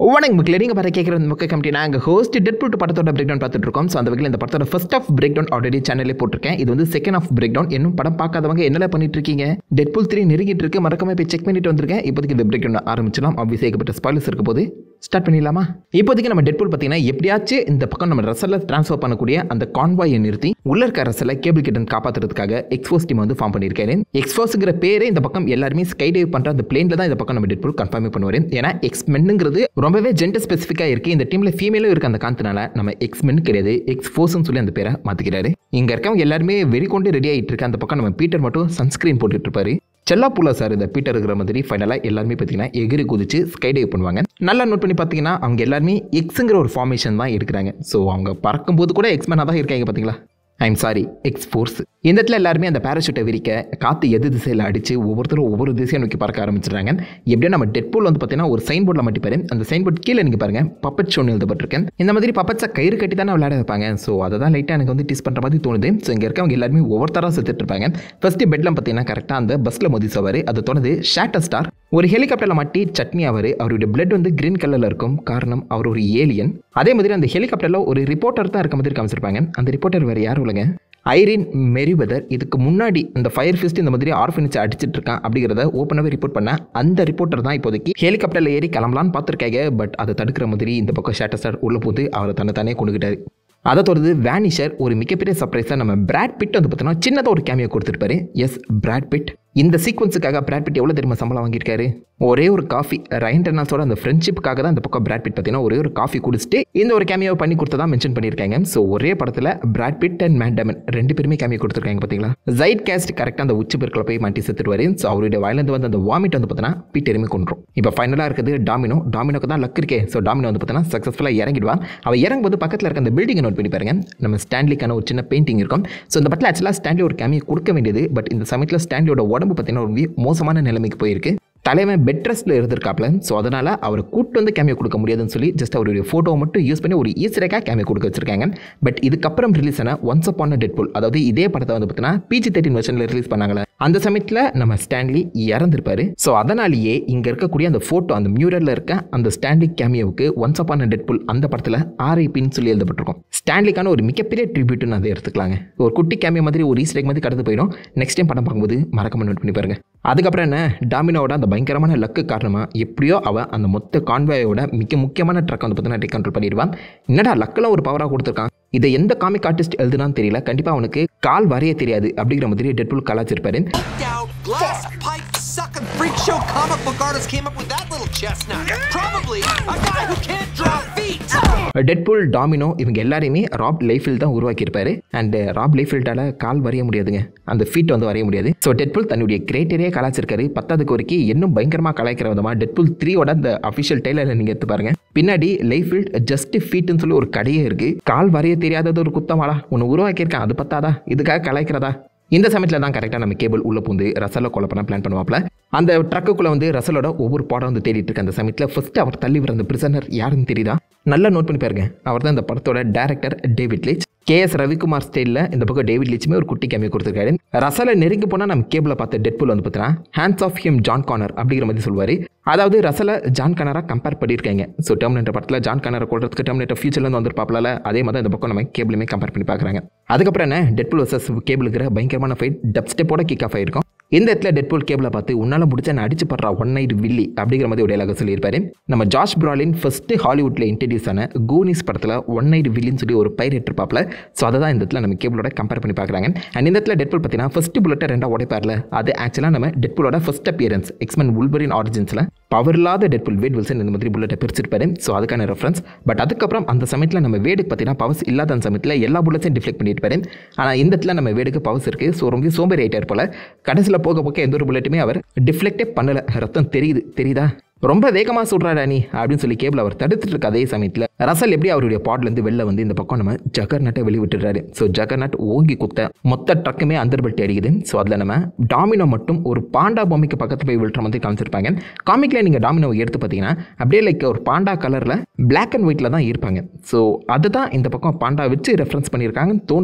வணக்கம் மக்களே நீங்கள் பார்த்து கேட்குற இந்த முக்கிய கமிட்டி நாங்கள் ஹோஸ்ட் டெட் புட் படத்தோட பிரேக் டவுன் பார்த்துட்டு இருக்கோம் ஸோ அந்த வகையில் இந்த படத்தோட first half break down already சேனலே போட்டிருக்கேன் இது வந்து செகண்ட் ஆஃப் பிரேக் டவுன் இன்னும் படம் பார்க்காதவங்க என்னெல்லாம் பண்ணிட்டு இருக்கீங்க டெட் புல் த்ரீ நெருங்கிட்டு இருக்கு மறக்காம போய் செக் பண்ணிட்டு வந்திருக்கேன் இப்போதைக்கு இந்த பிரேக் டவுன் ஆரம்பிச்சலாம் ஆப்வியஸ் ஏகப்பட்ட ஸ்பாய்லர்ஸ் இருக்க போது ஸ்டார்ட் பண்ணிடலாமா இப்போதைக்கு நம்ம டெட் புல் பார்த்தீங்கன்னா எப்படியாச்சும் இந்த பக்கம் நம்ம ரசலில் ட்ரான்ஸ்ஃபர் பண்ணக்கூடிய அந்த கான்வாயை நிறுத்தி உள்ள இருக்க ரசலை கேபிள் கிட்டன் காப்பாற்றுறதுக்காக எக்ஸ்போஸ் டீம் வந்து ஃபார்ம் பண்ணியிருக்காரு எக்ஸ்போஸுங்கிற பேரே இந்த பக்கம் எல்லாருமே ஸ்கை டைவ் பண்ணுற அந்த பிளேனில் தான் இந்த பக்கம் நம்ம டெட் புல் கன்ஃபார்ம் பண்ணுவார் ஏன்னா எக்ஸ் மென்னுங்கிறது ரொம்பவே ஜென்டர் ஸ்பெசிஃபிக்காக இருக்குது இந்த டீமில் ஃபீமேலும் இருக்க அந்த காரணத்தினால நம்ம எக்ஸ் மென் கிடையாது எக்ஸ் ஃபோர்ஸ்னு சொல்லி அந்த பேரை மாற்றிக்கிறாரு இங்கே இருக்கவங்க எல்லாருமே வெறிக்கொண்டு ரெடி ஆகிட்டு இருக்கு அந்த பக்கம் நம்ம பீட்டர் மட்டும் சன்ஸ்கிரீன் போட்டுட்டு இருப்பாரு செல்லாப்புலா சார் இந்த பீட்டர் இருக்கிற மாதிரி ஃபைனலாக எல்லாருமே பார்த்தீங்கன்னா எகிரி குதிச்சு ஸ்கை டைவ் பண்ணுவாங்க நல்லா நோட் பண்ணி பார்த்தீங்கன்னா அவங்க எல்லாருமே எக்ஸுங்கிற ஒரு ஃபார்மேஷன் தான் எடுக்கிறாங்க ஸோ அவங்க பறக்கும்போது கூட எக்ஸ்மேனாக தான் இருக்காங்க பார்த்தீங்களா ஐம் சாரி எக்ஸ் ஃபோர்ஸ் இந்த இடத்துல எல்லாருமே அந்த பேராஷூட்டை விரிக்க காற்று எது திசையில் அடித்து ஒவ்வொருத்தரும் ஒவ்வொரு திசையை நோக்கி பறக்க ஆரம்பிச்சிடுறாங்க எப்படியும் நம்ம டெட்பூல் வந்து பார்த்தீங்கன்னா ஒரு சைன் போர்டில் மாட்டிப்பாரு அந்த சைன் போர்ட் கீழே நீங்கள் பாருங்க பப்பட் ஷோன் எழுதப்பட்டிருக்கேன் இந்த மாதிரி பப்பட்ஸை கயிறு கட்டி தானே விளையாட வைப்பாங்க ஸோ அதை தான் லைட்டாக எனக்கு வந்து டீஸ் பண்ணுற மாதிரி தோணுது ஸோ இங்கே இருக்கவங்க எல்லாருமே ஒவ்வொருத்தராக செத்துட்டு இருப்பாங்க ஃபஸ்ட்டு பெட்டில் பார்த்தீங்கன்னா கரெக்டாக அந்த பஸ்ஸில் மோதி சவார் அது தோணுது ஷாட்டர் ஸ்டார் ஒரு ஹெலிகாப்டரில் மாட்டி சட்னி ஆவார் அவருடைய பிளட் வந்து கிரீன் கலரில் இருக்கும் காரணம் அவர் ஒரு ஏலியன் அதே மாதிரி அந்த ஹெலிகாப்டரில் ஒரு ரிப்போர்ட்டர் தான் இருக்க மாதிரி காமிச்சிருப்பாங்க அந்த ரிப்போர்ட்டர் வேறு யாரும் இல்லைங்க ஐரின் மெரிவெதர் இதுக்கு முன்னாடி இந்த ஃபயர் ஃபிஸ்ட் இந்த மாதிரி ஆர்ஃபனேஜ் அடிச்சிட்டு இருக்கான் அப்படிங்கிறத ஓப்பனாகவே ரிப்போர்ட் பண்ண அந்த ரிப்போர்ட்டர் தான் இப்போதைக்கு ஹெலிகாப்டரில் ஏறி கிளம்பலான்னு பார்த்துருக்காங்க பட் அதை தடுக்கிற மாதிரி இந்த பக்கம் ஷேட்டர் ஸ்டார் உள்ள போது அவரை தன்னை தானே கொண்டுகிட்டாரு அதை தொடர்ந்து வேனிஷர் ஒரு மிகப்பெரிய சர்ப்ரைஸாக நம்ம பிராட் பிட் வந்து பார்த்தோன்னா சின்னதாக ஒரு கேமியோ கொடுத்துருப்பாரு எஸ் பிராட் பிட் இந்த சீக்வன்ஸுக்காக பிராட் பிட் எவ்வளோ தெரியுமா சம்பளம் வாங்கியிருக்காரு ஒரே ஒரு காஃபி ரயன் டெர்னாஸோட அந்த ஃப்ரெண்ட்ஷிப்புக்காக தான் இந்த பக்கம் பிராட் பிட் பார்த்தீங்கன்னா ஒரே ஒரு காஃபி குடிச்சிட்டு இந்த ஒரு கேமியோ பண்ணி கொடுத்ததா மென்ஷன் பண்ணியிருக்காங்க ஸோ ஒரே படத்தில் Brad Pitt and Matt Damon ரெண்டு பேருமே கேமியோ கொடுத்துருக்காங்க பார்த்தீங்களா ஜைட் கேஸ்ட் கரெக்டாக அந்த உச்சி பெருக்கில் போய் மாட்டி செத்துருவாரு ஸோ அவருடைய வயலேருந்து வந்து அந்த வாமிட் வந்து பார்த்தீங்கன்னா பீட்டருமே கொண்டுரும் இப்போ ஃபைனலாக இருக்குது டாமினோ டாமினோக்கு தான் லக் இருக்கே ஸோ டாமினோ வந்து பார்த்தீங்கன்னா சக்ஸஸ்ஃபுல்லாக இறங்கிடுவான் அவன் இறங்கும்போது பக்கத்தில் இருக்க அந்த பில்டிங்கை நோட் பண்ணி பாருங்க நம்ம ஸ்டான்லிக்கான ஒரு சின்ன பெயிண்டிங் இருக்கும் ஸோ இந்த படத்தில் ஆக்சுவலாக ஸ்டான்லி ஒரு கேமியை கொடுக்க வேண்டியது பட் இந்த சமயத்தில் ஸ்டான்லியோட உடம்பு பார்த்தீங்கன்னா ரொம்ப மோசமான நிலைமைக்கு போயிருக்கு தலைவன் பெட் ரெஸ்ட்டில் இருந்திருக்காப்ல ஸோ அதனால் அவரை கூட்டு வந்து கேமியோ கொடுக்க முடியாதுன்னு சொல்லி ஜஸ்ட் அவருடைய ஃபோட்டோவை மட்டும் யூஸ் பண்ணி ஒரு ஈஸியாக கேமியோ கொடுக்க வச்சிருக்காங்க பட் இதுக்கப்புறம் ரிலீஸ் ஆன ஒன்ஸ் அப்பான டெட்புல் அதாவது இதே படத்தை வந்து பார்த்தீங்கன்னா பிஜி தேர்ட்டின் வருஷனில் ரிலீஸ் பண்ணாங்களே அந்த சமயத்தில் நம்ம ஸ்டான்லி இறந்துருப்பாரு ஸோ அதனாலேயே இங்கே இருக்கக்கூடிய அந்த ஃபோட்டோ அந்த மியூரரில் இருக்க அந்த ஸ்டான்லி கேமியோவுக்கு ஒன்ஸ் அப்பான டெட்புல் அந்த படத்தில் ஆர்ஐபின்னு சொல்லி எழுதப்பட்டிருக்கும் ஸ்டான்லிக்கான ஒரு மிகப்பெரிய ட்ரிபியூட்னு அதை எடுத்துக்கலாங்க ஒரு குட்டி கேமியோ மாதிரி ஒரு ஈஸ்டேக் மாதிரி கடந்து போயிடும் நெக்ஸ்ட் டைம் படம் பார்க்கும்போது மறக்காம நோட் பண்ணி பாருங்க அதுக்கப்புறம் என்ன டாமினோட அந்த பயங்கரமான லக்கு காரணமாக எப்படியோ அவன் அந்த மொத்த கான்வாயோட மிக முக்கியமான ட்ரக் வந்து பார்த்தீங்கன்னா டேக் கண்ட்ரோல் பண்ணிடுவான் என்னடா லக்கில் ஒரு பவராக கொடுத்துருக்கான் இதை எந்த காமிக் ஆர்டிஸ்ட் எழுதுனான்னு தெரியல கண்டிப்பாக அவனுக்கு கால் வரைய தெரியாது அப்படிங்கிற மாதிரி டெட்புல் கலாச்சிருப்பாரு Out, glass pipe sucking freak show comic book artist came up with that little chestnut. Probably a guy who can't draw feet. Deadpool Domino இவங்க எல்லாரையுமே ராப் லைஃபில் தான் உருவாக்கியிருப்பாரு அண்ட் ராப் லைஃபில்டால கால் வரைய முடியாதுங்க அந்த ஃபீட் வந்து வரைய முடியாது ஸோ டெட்புல் தன்னுடைய கிரேட்டரியே கலாச்சிருக்காரு பத்தாவதுக்கு வரைக்கும் இன்னும் பயங்கரமாக கலாய்க்கிற விதமாக டெட்புல் த்ரீயோட அந்த அஃபிஷியல் டெய்லரை நீங்கள் எடுத்து பாருங்க பின்னாடி லைஃபில்ட் ஜஸ்ட் ஃபீட்னு சொல்லி ஒரு கடையே இருக்கு கால் வரைய தெரியாதது ஒரு குத்தமாடா ஒன்று உருவாக்கியிருக்கான் அது பத்தாதா இதுக்காக கலாய்க்கிறதா இந்த சமயத்தில் தான் கரெக்டாக நம்ம கேபிள் உள்ளே பூந்து ரசலை கொலை பண்ண பிளான் பண்ணுவாப்ல அந்த ட்ரக்குக்குள்ளே வந்து ரசலோட ஒவ்வொரு பாடம் வந்து தேடிட்டு இருக்க அந்த சமயத்தில் ஃபர்ஸ்ட் அவர் தள்ளி வர அந்த பிரிசனர் யாருன்னு தெரியுதா நல்லா நோட் பண்ணி பாருங்க அவர் தான் இந்த படத்தோட director David Leitch K S Ravikumar ஸ்டைலில் இந்த பக்கம் டேவிட் லிச்சுமே ஒரு குட்டி கேமியோ கொடுத்துருக்காரு ரசலை நெருங்கி போனால் நம்ம கேபிளை பார்த்த டெட்புல் வந்து பார்த்தீங்கன்னா hands off him John Connor அப்படிங்கிற மாதிரி சொல்லுவார் அதாவது ரசலை ஜான் கனராக கம்பேர் பண்ணியிருக்காங்க ஸோ டெர்மினேட்டர் படத்தில் ஜான் கனரை கொள்றதுக்கு டெர்மினேட்டர் ஃபியூச்சர்லேருந்து வந்திருப்பாப்ல அதே மாதிரி இந்த பக்கம் நம்ம கேபிளுமே கம்பேர் பண்ணி பார்க்குறாங்க அதுக்கப்புறம் என்ன டெட்புல் வர்சஸ் கேபிளுக்கிற பயங்கரமான ஃபைட் டப் ஸ்டெப்போட கிக் ஆஃப் ஆயிருக்கும் இந்த இடத்துல டெட்புல் கேபிளை பார்த்து உன்னால் முடிச்ச நான் அடிச்சு படுறா ஒன் நைட் வில்லி அப்படிங்கிற மாதிரி ஒரு dialogue சொல்லியிருப்பாரு நம்ம ஜாஷ் பிராலின் ஃபர்ஸ்ட் ஹாலிவுட்டில் இன்ட்ரடியூஸ் ஆன கூனிஸ் படத்தில் ஒன் நைட் வில்லின்னு சொல்லி ஒரு பைரட் இருப்பாப்ல ஸோ அதை தான் இந்த இடத்துல நம்ம கேபிளோட கம்பேர் பண்ணி பார்க்குறாங்க அண்ட் இந்த இடத்துல டெட்புல் பார்த்தீங்கன்னா ஃபர்ஸ்ட் புல்லட்டை ரெண்டாக உடைப்பார்ல அது ஆக்சுவலாக நம்ம டெட்புலோட ஃபர்ஸ்ட் அப்பியரன்ஸ் எக்ஸ்மென் உல்பரின் ஆரிஜின்ஸில் பவர் இல்லாத டெட்புல் வேட் வில்சன் இந்த மாதிரி புல்லட்டை பிரிச்சிருப்பாரு ஸோ அதுக்கான ரெஃபரன்ஸ் பட் அதுக்கப்புறம் அந்த சமயத்தில் நம்ம வேடுக்கு பார்த்தீங்கன்னா பவர்ஸ் இல்லாத அந்த சமயத்தில் எல்லா புல்லட்ஸையும் டிஃப்ளெக்ட் பண்ணியிருப்பாரு ஆனால் இந்த இடத்துல நம்ம வேடுக்கு பவர்ஸ் இருக்குது ஸோ ரொம்ப சோம்பேறி ஆயிட்டார் போல கடைசியில் போக போக எந்த ஒரு புல்லட்டுமே அவர் டிஃப்ளெக்டே பண்ணலை ரத்தம் தெரியுது தெரியுதா ரொம்ப வேகமாக சுடுறாடா நீ அப்படின்னு சொல்லி கேபிள் அவர் தடுத்துட்டு இருக்க அதே சமயத்தில் ரசல் எப்படி அவருடைய பாட்லேருந்து வெளில வந்து இந்த பக்கம் நம்ம ஜகர் நட்டை வெளியே விட்டுறாரு ஸோ ஜகர் நட் ஓங்கி குத்த மொத்த ட்ரக்குமே அந்தர்பல்ட்டி அடிக்குது ஸோ அதில் நம்ம டாமினோ மட்டும் ஒரு பாண்டா பொம்மைக்கு பக்கத்தில் போய் விழுற மாதிரி காமிச்சிருப்பாங்க காமிக்கில் நீங்கள் டாமினோவை எடுத்து பார்த்தீங்கன்னா அப்படியே லைக் ஒரு பாண்டா கலரில் பிளாக் அண்ட் ஒயிட்டில் தான் இருப்பாங்க ஸோ அதுதான் இந்த பக்கம் பாண்டா வச்சு ரெஃபரன்ஸ் பண்ணியிருக்காங்கன்னு தோணுது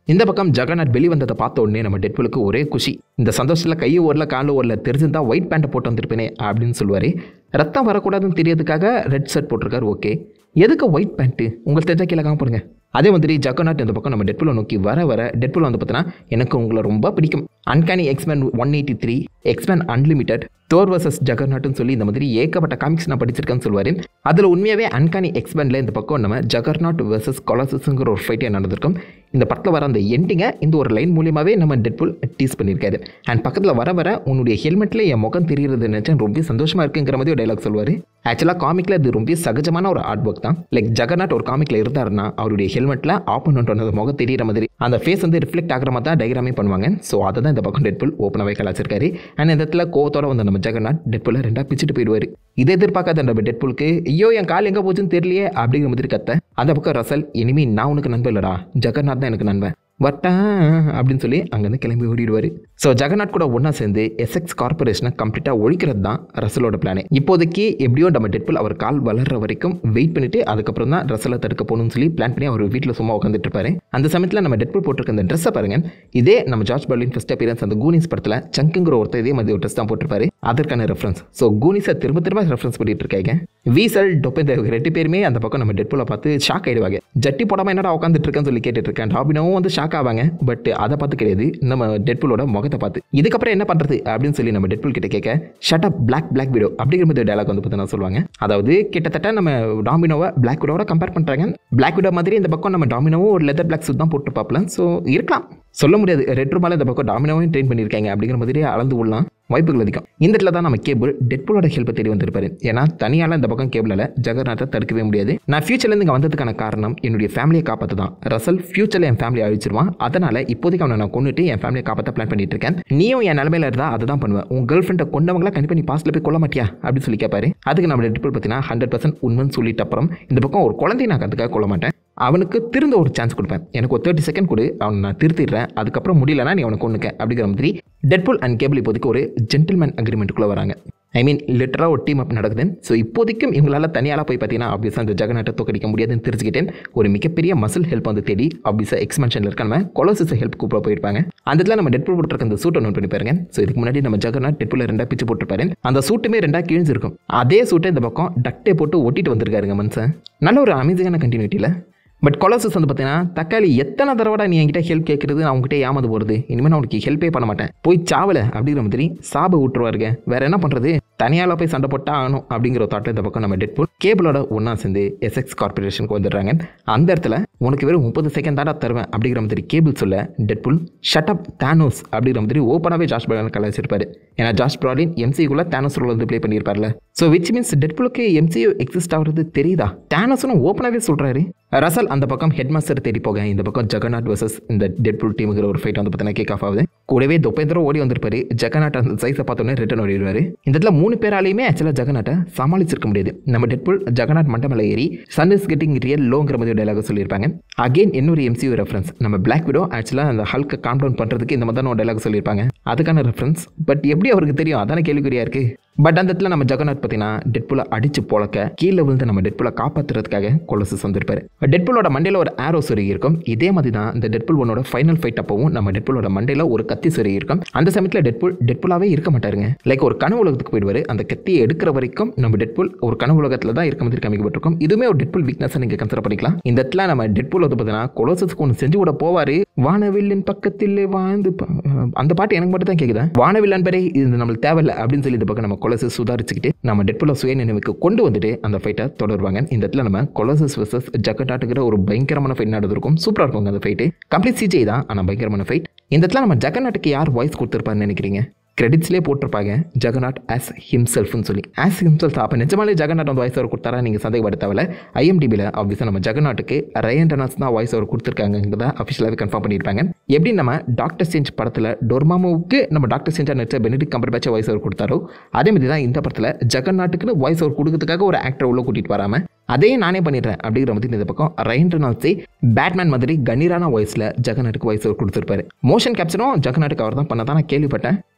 இந்த பக்கம் ஜெகநாத் வெளிவந்ததை பார்த்த உடனே நம்ம டெட்புலுக்கு ஒரே குஷி இந்த சந்தோஷத்தில் கையை ஓரல காலு ஓரல தெரிஞ்சிருந்தா ஒயிட் பேண்ட்டை போட்டு வந்திருப்பேனே அப்படின்னு சொல்லுவார் ரத்தம் வரக்கூடாதுன்னு தெரியறதுக்காக ரெட் ஷர்ட் போட்டிருக்காரு ஓகே எதுக்கு ஒயிட் பேண்ட்டு உங்களுக்கு தெரிஞ்சா கீழே காம போடுங்க அதே மாதிரி ஜக்கநாட் இந்த பக்கம் நம்ம டெட்புலை நோக்கி வர வர டெட்புல் வந்து பார்த்தீங்கன்னா எனக்கு உங்களை ரொம்ப பிடிக்கும் Uncanny X Men one eighty three X Men unlimited Thor versus ஜகர்நாட்னு சொல்லி இந்த மாதிரி ஏகப்பட்ட காமிக்ஸ் நான் படிச்சிருக்கேன்னு சொல்லுவார் அதில் உண்மையாகவே அன்கானி எக்ஸ்மேனில் இந்த பக்கம் நம்ம ஜகர்நாட் வர்சஸ் கொலாசஸ்ங்கிற ஒரு ஃபைட்டே நடந்திருக்கும் இந்த படத்தில் வர அந்த எண்டிங்கை இந்த ஒரு லைன் மூலியமாகவே நம்ம டெட்புல் டீஸ் பண்ணியிருக்காரு அண்ட் பக்கத்தில் வர வர உன்னுடைய ஹெல்மெட்டில் என் முகம் தெரியுறது நினச்சேன் ரொம்ப சந்தோஷமாக இருக்குங்கிற மாதிரி ஒரு டைலாக் சொல்லுவார் ஆக்சுவலாக காமிக்கில் இது ரொம்ப சகஜமான ஒரு ஆர்ட் ஒர்க் தான் லைக் ஜெகநாட் ஒரு காமிக்கில் இருந்தாருன்னா அவருடைய ஹெல்மெட்டில் ஆப்போனண்ட் அந்த முகம் தெரியிற மாதிரி அந்த ஃபேஸ் வந்து ரிஃப்ளெக்ட் ஆகிற மாதிரி தான் டயக்ராமே பண்ணுவாங்க ஸோ அதை தான் இந்த பக்கம் டெட்புல் ஓப்பனாகவே கலாச்சிருக்காரு அண்ட் இந்த இடத்துல கோவத்தோட வந்து நம்ம ஜெகநாத் டெட்புல்ல ரெண்டாக பிச்சுட்டு போயிடுவார் இதை எதிர்பார்க்காத நம்ம டெட்புலுக்கு ஐயோ என் கால் எங்கே போச்சுன்னு தெரியலையே அப்படிங்கிற மாதிரி கத்த அந்த பக்கம் ரசல் இனிமே நான் உனக்கு நண்பன் இல்லடா ஜெகநாத் தான் எனக்கு நண்பன் வட்டா அப்படின்னு சொல்லி அங்கேருந்து கிளம்பி ஓடிடுவார் ஸோ ஜெகநாத் கூட ஒன்றா சேர்ந்து எஸ்எக்ஸ் கார்பரேஷனை கம்ப்ளீட்டாக ஒழிக்கிறது தான் ரசலோட பிளானே இப்போதைக்கு எப்படியோ நம்ம டெட்புல் அவர் கால் வளர்ற வரைக்கும் வெயிட் பண்ணிட்டு அதுக்கப்புறம் தான் ரசலை தடுக்க போகணும்னு சொல்லி பிளான் பண்ணி அவர் வீட்டில் சும்மா உட்காந்துட்டு இருப்பாரு அந்த சமயத்தில் நம்ம டெட்புல் போட்டிருக்க அந்த ட்ரெஸ்ஸை பாருங்க இதே நம்ம ஜார்ஜ் பர்லின் ஃபர்ஸ்ட் அப்பியரன்ஸ் அந்த கூனிஸ் படத்தில் சங்குங்கிற ஒருத்தர் இதே மாதிரி ஒரு ட்ரெஸ் தான் போட்டிருப்பாரு அதற்கான ரெஃபரன்ஸ் ஸோ கூனிஸை திரும்ப திரும்ப ரெஃபரன்ஸ் பண்ணிட்டு இருக்காங்க வீசல் டொப்பேந்த ரெண்டு பேருமே அந்த பக்கம் நம்ம டெட்புலை பார்த்து ஷாக் ஆயிடுவாங்க ஜட்டி போடாமல் என்னடா உட்காந்துட்டு இருக்கேன்னு சொல்லி கேட்டுட்டு இருக்கேன் ராபினவும் வந்து ஷாக் ஆவாங்க பட் அதை பார்த்து கிடையாது நம்ம டெட்புலோட முகத்தை பார்த்து இதுக்கப்புறம் என்ன பண்ணுறது அப்படின்னு சொல்லி நம்ம டெட்புல் கிட்ட கேட்க shut up black black widow அப்படிங்கிற மாதிரி டயலாக் வந்து பார்த்தீங்கன்னா சொல்லுவாங்க அதாவது கிட்டத்தட்ட நம்ம டாமினோவை பிளாக் விடோட கம்பேர் பண்ணுறாங்க பிளாக் விடோ மாதிரி இந்த பக்கம் நம்ம டாமினோவும் ஒரு லெதர் பிளாக் சூட் தான் போட்டுருப்பாப்ல ஸோ இருக்கலாம் சொல்ல முடியாது ரெட் ரூபால இந்த பக்கம் டாமினோவையும் ட்ரெயின் பண்ணியிருக்காங்க அப்படிங்கிற மாதிரி அளந்து விடலாம் வாய்ப்புகள் அதிகம் இந்த இடத்துல தான் நம்ம கேபிள் டெட்புலோட ஹெல்ப்பை தேடி வந்திருப்பாரு ஏன்னா தனியால இந்த பக்கம் கேபிளில் ஜெகநாத்தை தடுக்கவே முடியாது நான் ஃபியூச்சர்லேருந்து இங்கே வந்ததுக்கான காரணம் என்னுடைய ஃபேமிலியை காப்பாற்ற தான் ரசல் ஃபியூச்சரில் என் ஃபேமிலியை அழிச்சிருவான் அதனால இப்போதைக்கு அவனை நான் கொண்டுட்டு என் ஃபேமிலியை காப்பாற்ற பிளான் பண்ணிட்டு இருக்கேன் நீயும் என் நிலமையில இருந்தால் அதை தான் பண்ணுவேன் உன் கேர்ள் ஃப்ரெண்டை கொண்டவங்களா கண்டிப்பாக நீ பாஸ்ட்டில் போய் கொல்ல மாட்டியா அப்படின்னு சொல்லி கேட்பாரு அதுக்கு நம்ம டெட்புல் பார்த்தீங்கன்னா ஹண்ட்ரட் பர்சன்ட் உண்மைன்னு சொல்லிட்டு அப்புறம் இந்த பக்கம் ஒரு குழந்தைய நான் அதுக்காக கொல்ல மாட்டேன் அவனுக்கு திருந்த ஒரு சான்ஸ் கொடுப்பேன் எனக்கு ஒரு தேர்ட்டி செகண்ட் கொடு அவனை நான் திருத்திடுறேன் அதுக்கப்புறம் முடியலனா நீ அவனை கொண்டுக்க அப்படிங்கிற மாதிரி டெட்புல் அண்ட் கேபிள் இப்போதைக்கு ஒரு ஜென்டில்மேன் அக்ரிமெண்ட்டுக்குள்ளே வராங்க ஐ மீன் லிட்டராக ஒரு டீம் அப் நடக்குது ஸோ இப்போதைக்கும் இவங்களால தனியால போய் பார்த்தீங்கன்னா ஆப்வியஸாக அந்த ஜெகநாட்டை தோக்கடிக்க முடியாதுன்னு தெரிஞ்சுக்கிட்டேன் ஒரு மிகப்பெரிய மசில் ஹெல்ப் வந்து தேடி ஆப்வியஸாக எக்ஸ்பென்ஷனில் இருக்க நம்ம கொலோசிஸை ஹெல்ப் கூப்பிட போயிருப்பாங்க அந்த இடத்துல நம்ம டெட்புல் போட்டிருக்க அந்த சூட்டை நோட் பண்ணி பாருங்க ஸோ இதுக்கு முன்னாடி நம்ம ஜெகநாட் டெட்புல் ரெண்டா பிச்சு போட்டிருப்பாரு அந்த சூட்டுமே ரெண்டா கிழிஞ்சிருக்கும் அதே சூட்டை இந்த பக்கம் டக்டே போட்டு ஒட்டிட்டு வந்திருக்காருங்க மனுஷன் நல்ல ஒரு அமேசிங்கான கண்டினியூட்டியில் பட் கொலோசஸ் வந்து பார்த்தீங்கன்னா தக்காளி எத்தனை தடவை நீ என்கிட்ட ஹெல்ப் கேட்குறது நான் உங்ககிட்ட ஏமாந்து போகிறது இனிமேல் நான் உனக்கு ஹெல்ப்பே பண்ண மாட்டேன் போய் சாவல அப்படிங்கிற மாதிரி சாப விட்டுருவாருங்க வேற என்ன பண்ணுறது தனியால போய் சண்டை போட்டா ஆகணும் அப்படிங்கிற ஒரு தாட்டில் இந்த பக்கம் நம்ம டெட்புல் கேபிளோட ஒன்றா சேர்ந்து எஸ்எக்ஸ் கார்பரேஷனுக்கு வந்துடுறாங்க அந்த இடத்துல உனக்கு வெறும் முப்பது செகண்ட் தாடா தருவேன் அப்படிங்கிற மாதிரி கேபிள் சொல்ல டெட்புல் ஷட் அப் தானோஸ் அப்படிங்கிற மாதிரி ஓப்பனாகவே ஜாஸ் பிராலின் கலாச்சிருப்பாரு ஏன்னா ஜாஸ் பிராலின் எம்சிக்குள்ளே தானோஸ் ரோல் வந்து ப்ளே பண்ணியிருப்பார்ல ஸோ விச் மீன்ஸ் டெட்புலுக்கு எம்சியூ எக்ஸிஸ்ட் ஆகிறது தெரியுதா தானோஸ்னு ஓப்பனாகவே சொல்கிறாரு ரசல் அந்த பக்கம் ஹெட் மாஸ்டர் தேடி போக இந்த பக்கம் ஜெகநாட் வர்சஸ் இந்த டெட்புல் டீமுங்கிற ஒரு ஃபைட் வந்து பார்த்தீங்கன்னா கேக் ஆஃப் ஆகுது கூடவே தொப்பேந்திரம் ஓடி வந்திருப்பாரு ஜெகநாட் அந்த சைஸை பார்த்தோன்னே ரிட்டன் ஓடிடுவாரு இந்த இடத்துல மூணு பேராலையுமே ஆக்சுவலாக ஜெகநாட்டை சமாளிச்சிருக்க முடியாது நம்ம டெட்புல் ஜெகநாட் மண்டை மேலே ஏறி சன் இஸ் கெட்டிங் ரியல் லோங்கிற மாதிரி டைலாக சொல்லியிருப்பாங்க அகைன் இன்னொரு எம்சியூ ரெஃபரன்ஸ் நம்ம பிளாக் விடோ ஆக்சுவலாக அந்த ஹல்கை காம் டவுன் பண்ணுறதுக்கு இந்த மாதிரி தான் ஒரு டைலாக் சொல்லியிருப்பாங்க அதுக்கான ரெஃபரன்ஸ் பட் எப்படி அவருக்கு தெரியும் அதான கேள்விக்குறியா இருக்கு பட் அந்த இடத்துல நம்ம ஜெகநாத் பார்த்தீங்கன்னா டெட்புலை அடிச்சு பொழக்க கீழே விழுந்து நம்ம டெட்புலை காப்பாற்றுறதுக்காக கொலசஸ் வந்திருப்பாரு டெட்புலோட மண்டையில் ஒரு ஆரோ சொருகி இருக்கும் இதே மாதிரி தான் இந்த டெட்புல் ஒன்னோட ஃபைனல் ஃபைட் அப்பவும் நம்ம டெட்புலோட மண்டையில் ஒரு கத்தி சொருகி இருக்கும் அந்த சமயத்தில் டெட்புல் டெட்புலாவே இருக்க மாட்டாருங்க லைக் ஒரு கனவு உலகத்துக்கு போயிடுவாரு அந்த கத்தியை எடுக்கிற வரைக்கும் நம்ம டெட்புல் ஒரு கனவு உலகத்தில் தான் இருக்க மாதிரி காமிக்கப்பட்டிருக்கும் இதுவுமே ஒரு டெட்புல் வீக்னஸ் நீங்கள் கன்சிடர் பண்ணிக்கலாம் இந்த இடத்துல நம்ம டெட்புல் வந்து பார்த்தீங்கன்னா கொலோசஸ்க்கு ஒன்று செஞ்சு விட போவாரு வானவில்லின் பக்கத்தில் வாழ்ந்து ப- அந்த பாட்டு எனக்கு மட்டும் தான் கேட்குது வானவில்லன் பேரே இது நம்மளுக்கு தேவையில்லை அப்படின்னு சொல்லி இந்த பக்கம் நம்ம கொலசஸ் சுதாரிச்சுக்கிட்டு நம்ம டெட்புல சுய நினைவுக்கு கொண்டு வந்துட்டு அந்த ஃபைட்டை தொடருவாங்க இந்த இடத்துல நம்ம கொலசஸ் வர்சஸ் ஜக்கட்டாட்டுங்கிற ஒரு பயங்கரமான ஃபைட் நடந்திருக்கும் சூப்பராக இருக்கும் அந்த ஃபைட்டு கம்ப்ளீட் சிஜே தான் ஆனால் பயங்கரமான ஃபைட் இந்த இடத்துல நம்ம ஜக்கநாட்டுக்கு யார் வாய்ஸ் கொடுத்துருப்பாருன்னு நினைக்கிறீங்க கிரெடிட்ஸ்லேயே போட்டிருப்பாங்க ஜெகநாட் ஆஸ் ஹிம்செல்ஃப்னு சொல்லி ஆஸ் ஹிம்செல்ஃப் அப்போ நிஜமாலே ஜெகநாட் வந்து வாய்ஸ் அவர் கொடுத்தாரா நீங்கள் சந்தேகப்பட தேவையில்ல ஐஎம்டிபியில் ஆப்வியஸாக நம்ம ஜெகநாட்டுக்கு ரயன் ரனாஸ் தான் வாய்ஸ் அவர் கொடுத்துருக்காங்கிறத அஃபிஷியலாகவே கன்ஃபார்ம் பண்ணியிருப்பாங்க எப்படி நம்ம டாக்டர் சேஞ்ச் படத்தில் டொர்மாமோவுக்கு நம்ம டாக்டர் சேஞ்சாக நடிச்ச பெனிடிக் கம்பர் பேட்சை வாய்ஸ் அவர் கொடுத்தாரோ அதே மாதிரி தான் இந்த படத்தில் ஜெகநாட்டுக்குன்னு வாய்ஸ் அவர் கொடுக்கறதுக்காக ஒரு ஆக்டர் உள்ள கூட்டிகிட்டு வராமல் அதே நானே பண்ணிடுறேன் அப்படிங்கிற மாதிரி இந்த பக்கம் ரயன் ரெனால்ஸே பேட்மேன் மாதிரி கண்ணீரான வாய்ஸில் ஜெகநாட்டுக்கு வாய்ஸ் அவர் கொடுத்துருப்பாரு மோஷன் கேப்சரும் ஜெகநாட்டுக்கு அவர் தான் பண்ணதான் நான் கேள்விப்பட்டேன்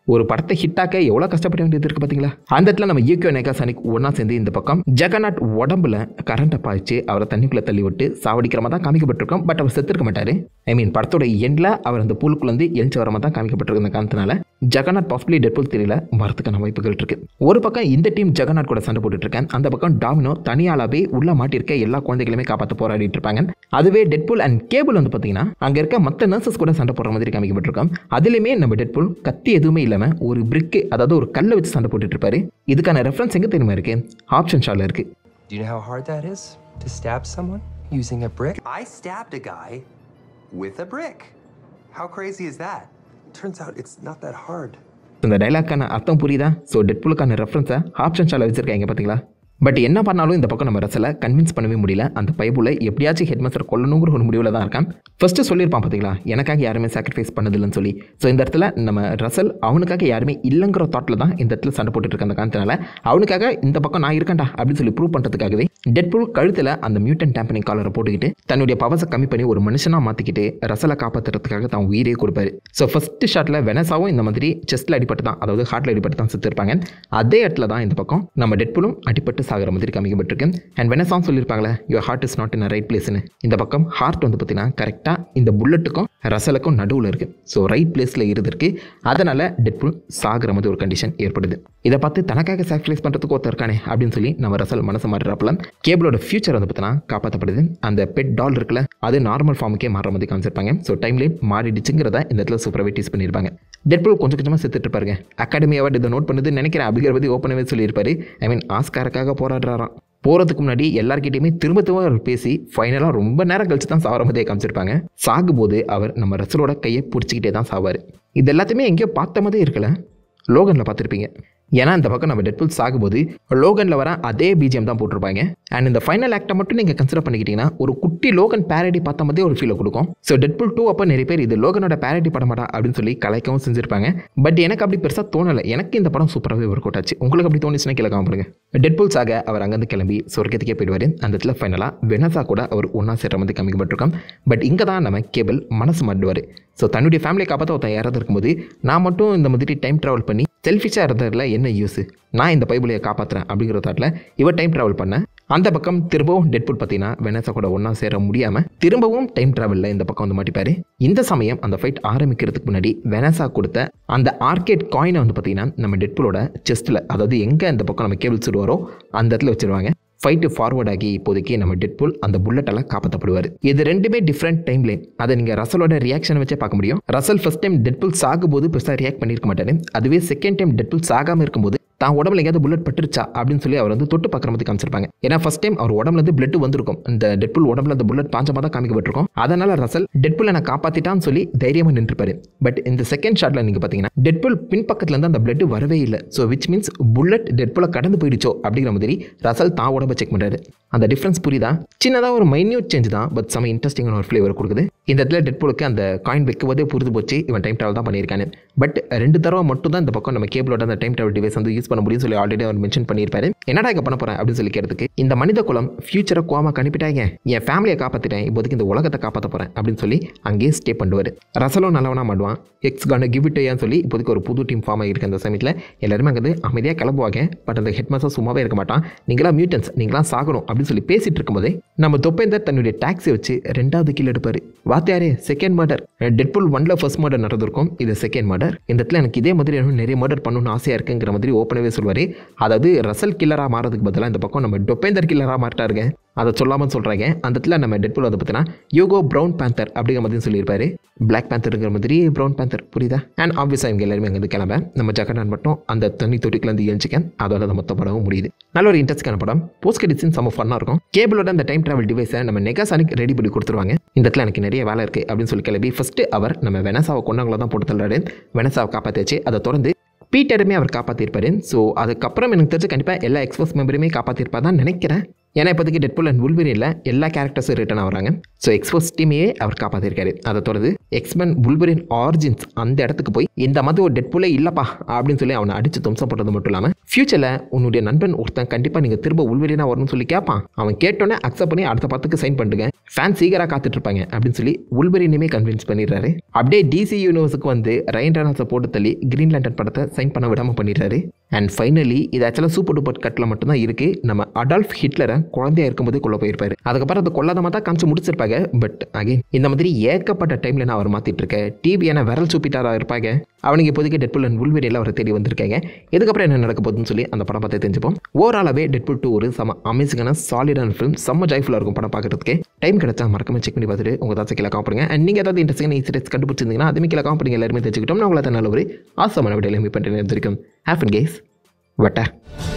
ஒரு படத்தை ஹிட்டாக்க எவ்வளோ கஷ்டப்பட வேண்டியது இருக்குது பார்த்தீங்களா அந்த இடத்துல நம்ம யூக்கியோ நெகாசானிக் ஒன்றா சேர்ந்து இந்த பக்கம் ஜெகநாத் உடம்புல கரண்ட்டை பாய்ச்சி அவரை தண்ணிக்குள்ளே தள்ளி விட்டு சாவடிக்கிற மாதிரி தான் காமிக்கப்பட்டிருக்கோம் பட் அவர் செத்துருக்க மாட்டார் ஐ மீன் படத்தோட எண்டில் அவர் அந்த பூலுக்குள்ளேருந்து எழுச்சி வர மாதிரி தான் காமிக்கப்பட்டிருக்க காரணத்தினால ஜெகநாத் பாசிபிளி டெட்புல் தெரியல வரதுக்கான வாய்ப்புகள் இருக்கு ஒரு பக்கம் இந்த டீம் ஜெகநாத் கூட சண்டை போட்டுட்டு இருக்கேன் அந்த பக்கம் டாமினோ தனியாலாவே உள்ள மாட்டிருக்க எல்லா குழந்தைகளுமே காப்பாற்ற போராடிட்டு இருப்பாங்க அதுவே டெட்புல் அண்ட் கேபிள் வந்து பார்த்தீங்கன்னா அங்கே இருக்க மற்ற நர்சஸ் கூட சண்டை போடுற மாதிரி காமிக்கப்பட்டிருக்கோம் அதுலேயுமே நம்ம டெட்புல் கத்தி எதுவுமே இல்லாமல் ஒரு பிரிக்கு அதாவது ஒரு கல்லை வச்சு சண்டை போட்டுட்டு இருப்பாரு இதுக்கான ரெஃபரன்ஸ் எங்கே தெரியுமா இருக்கு ஆப்ஷன் ஷால இருக்கு Do you know how hard that is to stab someone using a brick? I stabbed a guy with a brick. How crazy is that? Turns out it's not that hard. இந்த டைலாக்கான அர்த்தம் புரியுதா so டெட்புலுக்கான ரெஃபரன்ஸை option ஷால வச்சிருக்காங்க பார்த்தீங்களா but என்ன பண்ணாலும் இந்த பக்கம் நம்ம ரசலை கன்வின்ஸ் பண்ணவே முடியல அந்த பைபுல எப்படியாச்சும் ஹெட் மாஸ்டர் கொல்லணுங்கிற ஒரு முடிவில் தான் இருக்கான் ஃபர்ஸ்ட் சொல்லியிருப்பான் பார்த்தீங்களா எனக்காக யாருமே சாக்ரிஃபைஸ் பண்ணதில்லைன்னு சொல்லி ஸோ இந்த இடத்துல நம்ம ரசல் அவனுக்காக யாருமே இல்லைங்கிற தாட்டில் தான் இந்த இடத்துல சண்டை போட்டுட்டு இருக்க அந்த காரணத்தினால அவனுக்காக இந்த பக்கம் நான் இருக்கேன்டா அப்படின்னு சொல்லி ப்ரூவ் பண்ணுறதுக்காகவே டெட்புல் கழுத்தில் அந்த மியூட்டன் டேம்பனிங் காலரை போட்டுக்கிட்டு தன்னுடைய பவர்ஸை கம்மி பண்ணி ஒரு மனுஷனாக மாற்றிக்கிட்டு ரசலை காப்பாற்றுறதுக்காக தான் உயிரே கொடுப்பாரு ஸோ ஃபர்ஸ்ட் ஷாட்டில் வெனசாவும் இந்த மாதிரி செஸ்ட்டில் அடிபட்டு தான் அதாவது ஹார்ட்டில் அடிபட்டு தான் செத்துருப்பாங்க அதே இடத்துல தான் இந்த பக்கம் நம்ம டெட்புலும் அடிபட்டு சாகிற மாதிரி காமிக்கப்பட்டிருக்கு அண்ட் வெனசாவும் சொல்லியிருப்பாங்களே your heart is not in right பிளேஸ்னு இந்த பக்கம் ஹார்ட் வந்து பார்த்தீங்கன்னா கரெக்டாக இந்த புல்லட்டுக்கும் ரசலுக்கும் நடுவில் இருக்குது ஸோ ரைட் பிளேஸில் இருந்திருக்கு அதனால் டெட்புல் சாகிற மாதிரி ஒரு கண்டிஷன் ஏற்படுது இதை பார்த்து தனக்காக சாக்ரிஃபைஸ் பண்ணுறதுக்கு ஒருத்தர் இருக்கானே அப்படின்னு சொல்லி நம்ம ரசல் மனசு மாறுறாப்புல கேபிளோட ஃபியூச்சர் வந்து பார்த்தீங்கன்னா காப்பாற்றப்படுது அந்த பெட் டால் இருக்குல்ல அது நார்மல் ஃபார்முக்கே மாறுற மாதிரி காமிச்சிருப்பாங்க ஸோ டைம் லைன் மாறிடுச்சுங்கிறத இந்த இடத்துல சூப்பராகவே டீஸ் பண்ணியிருப்பாங்க டெட்புல் கொஞ்சம் கொஞ்சமாக செத்துட்டு இருப்பாருங்க அகாடமி அவார்டு இதை நோட் பண்ணுது நினைக்கிறேன் அப்படிங்கிற பற்றி ஓப்பனாகவே சொல்லியிருப்பாரு ஐ மீன் ஆஸ்காருக்காக போராடுறாராம் போகிறதுக்கு முன்னாடி எல்லார்கிட்டையுமே திரும்ப திரும்ப அவர் பேசி ஃபைனலாக ரொம்ப நேரம் கழிச்சு தான் சாவர மாதிரியே காமிச்சிருப்பாங்க சாகும்போது அவர் நம்ம ரசலோட கையை பிடிச்சிக்கிட்டே தான் சாவார் இது எல்லாத்தையுமே எங்கேயோ பார்த்த மாதிரி இருக்கல லோகனில் பார்த்துருப்பீங்க ஏன்னா இந்த பக்கம் நம்ம டெட்புல் சாகும்போது லோகனில் வர அதே பிஜிஎம் தான் போட்டிருப்பாங்க அண்ட் இந்த ஃபைனல் ஆக்டை மட்டும் நீங்கள் கன்சிடர் பண்ணிக்கிட்டீங்கன்னா ஒரு குட்டி லோகன் பேரடி பார்த்த மாதிரியே ஒரு ஃபீலை கொடுக்கும் ஸோ டெட்புல் டூ அப்போ நிறைய பேர் இது லோகனோட பேரடி படமாடா அப்படின்னு சொல்லி கலைக்கவும் செஞ்சிருப்பாங்க பட் எனக்கு அப்படி பெருசாக தோணலை எனக்கு இந்த படம் சூப்பராகவே ஒர்க் அவுட் ஆச்சு உங்களுக்கு அப்படி தோணுச்சுன்னா கீழே காமிடுங்க டெட்புல் சாக அவர் அங்கேருந்து கிளம்பி சொர்க்கத்துக்கே போயிடுவார் அந்த இடத்துல ஃபைனலாக வெனசா கூட அவர் ஒன்றா சேர்ற மாதிரி காமிக்கப்பட்டிருக்கோம் பட் இங்கே தான் நம்ம கேபிள் மனசு மாட்டுவார் ஸோ தன்னுடைய ஃபேமிலியை காப்பாற்ற ஒருத்தன் யாராவது இருக்கும்போது நான் மட்டும் இந்த மாதிரி டைம் ட்ராவல் பண்ணி செல்ஃபிஷாக இருந்ததில் என்ன யூஸ் நான் இந்த பைபிளையை காப்பாற்றுறேன் அப்படிங்கிற தாட்டில் இவர் டைம் ட்ராவல் பண்ண அந்த பக்கம் திரும்பவும் டெட்புல் பார்த்தீங்கன்னா வெனசா கூட ஒன்றா சேர முடியாமல் திரும்பவும் டைம் ட்ராவலில் இந்த பக்கம் வந்து மாட்டிப்பார் இந்த சமயம் அந்த ஃபைட் ஆரம்பிக்கிறதுக்கு முன்னாடி வெனசா கொடுத்த அந்த ஆர்கேட் காயினை வந்து பார்த்தீங்கன்னா நம்ம டெட்புலோட செஸ்ட்டில் அதாவது எங்கே அந்த பக்கம் நம்ம கேபிள் சுடுவாரோ அந்த இடத்துல வச்சிருவாங்க ஃபைட்டு ஃபார்வர்ட் ஆகி இப்போதைக்கு நம்ம டெட்புல் அந்த புல்லட்டெல்லாம் காப்பாற்றப்படுவார் இது ரெண்டுமே டிஃப்ரெண்ட் டைம் லைன் அதை நீங்கள் ரசலோட ரியாக்ஷனை வச்சே பார்க்க முடியும் ரசல் ஃபர்ஸ்ட் டைம் டெட்புல் சாகும்போது பெருசாக ரியாக்ட் பண்ணியிருக்க மாட்டாரு அதுவே செகண்ட் டைம் டெட்புல் சாகாமல் இருக்கும்போது தான் உடம்புல எங்கேயாவது புல்லட் பட்டுருச்சா அப்படின்னு சொல்லி அவர் வந்து தொட்டு பார்க்குற மாதிரி காமிச்சிருப்பாங்க ஏன்னா ஃபர்ஸ்ட் டைம் அவர் உடம்புல இருந்து பிளட் வந்திருக்கும் இந்த டெட்புல் உடம்புல அந்த புல்லட் பாஞ்சமாக தான் காமிக்கப்பட்டிருக்கும் அதனால ரசல் டெட்புல் நான் காப்பாற்றிட்டான்னு சொல்லி தைரியமாக நின்றுப்பாரு பட் இந்த செகண்ட் ஷாட்டில் நீங்கள் பார்த்தீங்கன்னா டெட்புல் பின்பக்கத்துல இருந்து அந்த பிளட் வரவே இல்லை ஸோ விச் மீன்ஸ் புல்லட் டெட்புலை கடந்து போயிடுச்சோ அப்படிங்கிற மாதிரி ரசல் தான் உடம்ப செக் பண்ணுறாரு அந்த டிஃப்ரென்ஸ் புரியுதா சின்னதாக ஒரு மைன்யூட் சேஞ்ச் தான் பட் செம இன்ட்ரெஸ்டிங்கான ஒரு ஃப்ளேவர் கொடுக்குது இந்த இடத்துல டெட்புலுக்கு அந்த காயின் வைக்கும்போதே புரிது போச்சு இவன் டைம் ட்ராவல் தான் பண்ணியிருக்கானு பட் ரெண்டு தடவை மட்டும் தான் இந்த பக்கம் நம்ம கேபிளோட அந்த டைம் ட்ராவல் டிவைஸ் வந்து யூஸ் பண்ண முடியும்னு சொல்லி ஆல்ரெடி அவர் மென்ஷன் பண்ணியிருப்பாரு என்னடா இங்கே பண்ண போகிறேன் அப்படின்னு சொல்லி கேட்டதுக்கு இந்த மனித குலம் ஃபியூச்சரை கோமா கணிப்பிட்டாங்க என் ஃபேமிலியை காப்பாற்றிட்டேன் இப்போதைக்கு இந்த உலகத்தை காப்பாற்ற போகிறேன் அப்படின்னு சொல்லி அங்கேயே ஸ்டே பண்ணுவார் ரசலும் நல்லவனா மாடுவான் எக்ஸ் கான கிவ் இட் ஏன்னு சொல்லி இப்போதைக்கு ஒரு புது டீம் ஃபார்ம் ஆகிருக்கு அந்த சமயத்தில் எல்லாருமே அங்கே அமைதியாக கிளம்புவாங்க பட் அந்த ஹெட் மாஸ்டர் சும்மாவே இருக்க மாட்டான் நீங்களா மியூட்டன்ஸ் நீங்களா சாகணும் அப்படின்னு சொல்லி பேசிட்டு இருக்கும்போதே நம்ம தொப்பேந்தர் தன்னுடைய டாக்ஸி வச்சு ரெண்டாவது கீழ் எடுப்பார் வாத்தியாரே செகண்ட் மர்டர் டெட்புல் ஒன்ல ஃபர்ஸ்ட் மர்டர் நடந்திருக்கும் இது செகண்ட் மர்டர் இந்த இடத்துல எனக்கு இதே மாதிரி இன்னும் நிறைய மர்டர் பண்ணணும்னு ஆசையாக இருக்குங்கிற மாதிரி ஓப்பனாகவே சொல்வார் அதாவது ரசல் கில்லராக மாறதுக்கு பதிலாக இந்த பக்கம் நம்ம டொப்பேந்தர் கில்லராக மாட்டாருங்க அதை சொல்லாமல் சொல்கிறாங்க அந்த இடத்துல நம்ம டெட்புல் வந்து பார்த்தீங்கன்னா யோகோ ப்ரௌன் பேந்தர் அப்படிங்கிற மாதிரி சொல்லியிருப்பாரு பிளாக் பேந்தருங்கிற மாதிரி ப்ரௌன் பேந்தர் புரியுதா அண்ட் ஆப்வியஸாக இவங்க எல்லாருமே அங்கே கிளம்ப நம்ம ஜக்கனான் மட்டும் அந்த தண்ணி தொட்டிக்குலேருந்து எழுச்சிக்க அதோட அந்த மொத்த படமும் முடியுது நல்ல ஒரு இன்ட்ரெஸ்டான படம் போஸ்ட் கிரெடிட்ஸின் செம்ம ஃபன்னாக இருக்கும் கேபிளோட அந்த டைம் ட்ராவல் டிவைஸை நம்ம நெகாசானிக் ரெடி பண்ணி கொடுத்துருவாங்க இந்த இடத்துல எனக்கு நிறைய வேலை இருக்குது அப்படின்னு சொல்லி கிளம்பி ஃபஸ்ட்டு அவர் நம்ம வெனசாவை கொண்டாங்கள தான் போட்டு தள்ளுறாரு வெனசாவை காப்பாற்றியாச்சு அதை தொடர்ந்து பீட்டருமே அவர் காப்பாற்றிருப்பாரு ஸோ அதுக்கப்புறம் எனக்கு தெரிஞ்சு கண்டிப்பாக எல்லா எக்ஸ்போஸ் மெம்பருமே காப்பாற்றிருப்பா தான் நினைக்கிறேன் ஏன்னா இப்போதைக்கு டெட்புல் அண்ட் உல்வெரியில் எல்லா கேரக்டர்ஸும் ரிட்டர்ன் ஆகிறாங்க ஸோ எக்ஸ்போஸ் டீமையே அவர் காப்பாற்றிருக்காரு அதை தொடர்ந்து எக்ஸ்மென் புல்பரின் ஆரிஜின்ஸ் அந்த இடத்துக்கு போய் இந்த மாதிரி ஒரு டெட்புலே இல்லைப்பா அப்படின்னு சொல்லி அவனை அடித்து தும்சம் போட்டது மட்டும் இல்லாமல் ஃபியூச்சரில் உன்னுடைய நண்பன் ஒருத்தன் கண்டிப்பாக நீங்கள் திரும்ப உள்வெளினா வரணும்னு சொல்லி கேட்பான் அவன் கேட்டோன்னே அக்செப்ட் பண்ணி அடுத்த படத்துக்கு சைன் பண்ணுங்க ஃபேன் சீக்கிரம் காத்துட்டு இருப்பாங்க அப்படின்னு சொல்லி உள்வெளினுமே கன்வின்ஸ் பண்ணிடுறாரு அப்படியே டிசி யூனிவர்ஸுக்கு வந்து ரைன் ரெனால்ஸை போட்டு தள்ளி கிரீன் லேண்டன் படத்தை சைன் பண்ண விடாமல் பண்ணிடுறாரு அண்ட் ஃபைனலி இது ஆக்சுவலாக சூப்பர் டூப்பர் கட்டில் மட்டும்தான் இருக்குது நம்ம அடால்ஃப் ஹிட்லரை குழந்தையா இருக்கும்போதே கொல்ல போயிருப்பாரு அதுக்கப்புறம் அதை கொல்லாத தான் காமிச்சு முடிச்சிருப்பாங்க பட் அகைன் இந்த மாதிரி ஏகப்பட்ட டைமில் நான் அவர் மாற்றிட்டு இருக்கேன் டிவி என்ன விரல் சூப்பிட்டாரா இருப்பாங்க அவனுக்கு இப்போதைக்கு டெட்புல் அண்ட் உள்வெளியில் அவரை தேடி வந்திருக்காங்க இதுக்கப்புறம் என்ன நடக்க போகுதுன்னு சொல்லி அந்த படம் பார்த்து தெரிஞ்சுப்போம் ஓவராலாகவே டெட்புல் டூ ஒரு செம அமேசிங்கான சாலிடான ஃபிலிம் செம்ம ஜாய்ஃபுல்லாக இருக்கும் படம் பார்க்கறதுக்கு டைம் கிடைச்சா மறக்காம செக் பண்ணி பார்த்துட்டு உங்கள் தாச்சை கீழே காப்பிடுங்க அண்ட் நீங்கள் ஏதாவது இன்ட்ரெஸ்டிங் ஈஸி கண்டுபிடிச்சிருந்தீங்கன்னா அதுமே கீழே காப்பிடுங்க எல்லாருமே தெரிஞ்சுக்கிட்டோம் நான் உங்களை நல்ல ஒரு ஆசமான விடையில மீட் பண்ணுறேன் தெரிவிக்கும் ஹேப்பன் கேஸ் வட்ட